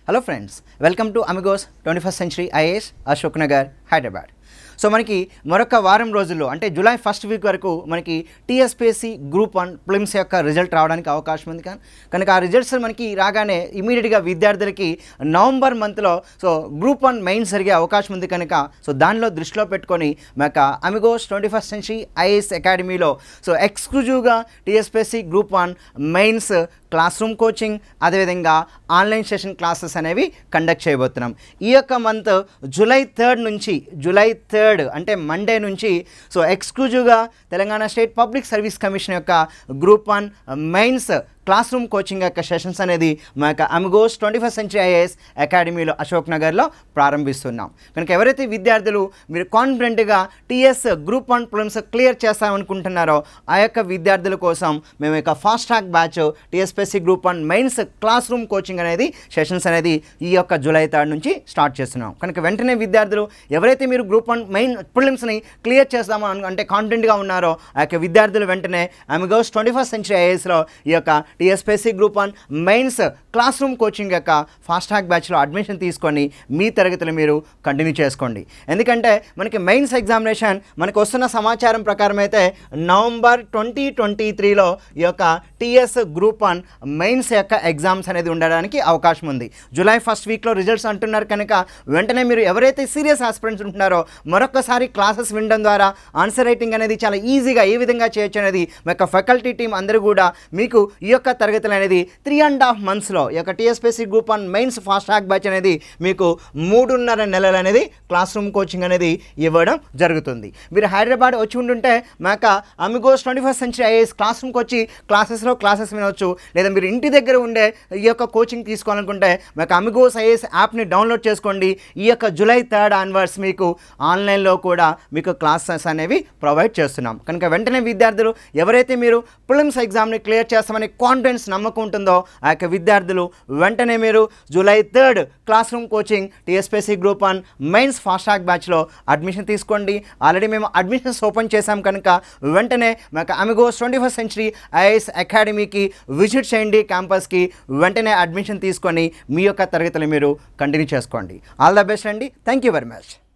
hello friends welcome to Amigos twenty first century IAS Ashok Nagar Hyderabad so మనకి మరొక వారం రోజుల్లో అంటే జూలై ఫస్ట్ వీక్ వరకు మనకి టీఎస్పీఎస్సీ గ్రూప్ వన్ ప్లిమ్స్ యొక్క రిజల్ట్ రావడానికి అవకాశం ఉంది కానీ కనుక ఆ రిజల్ట్స్ మనకి రాగానే ఇమీడియట్గా విద్యార్థులకి నవంబర్ మంత్లో సో గ్రూప్ వన్ మెయిన్స్ జరిగే అవకాశం ఉంది కనుక సో దానిలో దృష్టిలో పెట్టుకొని మా యొక్క Amigos twenty first century IAS అకాడమీలో సో ఎక్స్క్లూజివ్గా TSPSC group one mains class room coaching అదేవిధంగా ఆన్లైన్ సెషన్ క్లాసెస్ అనేవి కండక్ట్ చేయబోతున్నాం ఈ యొక్క మంత్ జూలై థర్డ్ నుంచి జూలై థర్డ్ అంటే మండే నుంచి సో ఎక్స్క్లూజివ్గా Telangana state public service commission యొక్క group one mains class room coaching యొక్క సెషన్స్ అనేది మా యొక్క Amigos twenty first century IAS అకాడమీలో అశోక్ నగర్లో ప్రారంభిస్తున్నాం కనుక ఎవరైతే విద్యార్థులు మీరు కాన్ఫిడెంట్గా TS group one problems clear చేస్తామనుకుంటున్నారో ఆ యొక్క విద్యార్థుల కోసం మేము యొక్క fast track batch TSPSC group one mains class room coaching అనేది సెషన్స్ అనేది ఈ యొక్క జూలై థర్డ్ నుంచి స్టార్ట్ చేస్తున్నాం కనుక వెంటనే విద్యార్థులు ఎవరైతే మీరు గ్రూప్ వన్ మెయిన్ ప్రిలిమ్స్ని క్లియర్ చేస్తామో అను- అంటే కాన్ఫిడెంట్గా ఉన్నారో ఆ యొక్క విద్యార్థులు వెంటనే అమిగోస్ ట్వంటీ ఫస్ట్ సెంచరీ ఐఏఎస్లో ఈ యొక్క TSPSC group one mains class room coaching యొక్క ఫాస్ట్ ట్రాక్ బ్యాచ్లో అడ్మిషన్ తీసుకొని మీ తరగతులు మీరు కంటిన్యూ చేసుకోండి ఎందుకంటే మనకి మెయిన్స్ ఎగ్జామినేషన్ మనకు వస్తున్న సమాచారం ప్రకారం అయితే నవంబర్ ట్వంటీ ట్వంటీ త్రీలో ఈ యొక్క టీఎస్ గ్రూప్ వన్ మెయిన్స్ యొక్క ఎగ్జామ్స్ అనేది ఉండడానికి అవకాశం ఉంది జూలై ఫస్ట్ వీక్లో రిజల్ట్స్ అంటున్నారు కనుక వెంటనే మీరు ఎవరైతే సీరియస్ ఆస్పిరెంట్స్ ఉంటున్నారో మరొకసారి క్లాసెస్ వినడం ద్వారా ఆన్సర్ రైటింగ్ అనేది చాలా ఈజీగా ఏ విధంగా చేయొచ్చు అనేది మా యొక్క ఫ్యాకల్టీ టీం అందరూ కూడా మీకు ఈ యొక్క తరగతులు అనేది త్రీ అండ్ హాఫ్ మంత్స్లో ఈ యొక్క TSPC group one mains fast track batch అనేది మీకు మూడున్నర నెలలు అనేది క్లాస్ రూమ్ కోచింగ్ అనేది ఇవ్వడం జరుగుతుంది మీరు హైదరాబాద్ వచ్చి ఉంటుంటే మా యొక్క Amigos twenty first century IAS class రూమ్కి వచ్చి క్లాసెస్లో క్లాసెస్ వినవచ్చు లేదా మీరు ఇంటి దగ్గర ఉండే ఈ యొక్క కోచింగ్ తీసుకోవాలనుకుంటే మా యొక్క అమిగోస్ ఐఏఎస్ యాప్ని డౌన్లోడ్ చేసుకోండి ఈ యొక్క జూలై థర్డ్ ఆన్వర్డ్స్ మీకు ఆన్లైన్లో కూడా మీకు క్లాసెస్ అనేవి ప్రొవైడ్ చేస్తున్నాం కనుక వెంటనే విద్యార్థులు ఎవరైతే మీరు ప్రిలిమ్స్ ఎగ్జామ్ని క్లియర్ చేస్తామనే కాన్ఫిడెన్స్ నమ్మకం ఉంటుందో ఆ యొక్క విద్యార్థులు వెంటనే మీరు July third class room coaching TSPC group one mains fast track బ్యాచ్లో అడ్మిషన్ తీసుకోండి ఆల్రెడీ మేము అడ్మిషన్స్ ఓపెన్ చేశాం కనుక వెంటనే మాకు Amigos twenty first century IAS అకాడమీకి విజిట్ చేయండి క్యాంపస్కి వెంటనే అడ్మిషన్ తీసుకొని మీ యొక్క తరగతులు మీరు కంటిన్యూ చేసుకోండి ఆల్ ద బెస్ట్ అండి థ్యాంక్ యూ వెరీ మచ్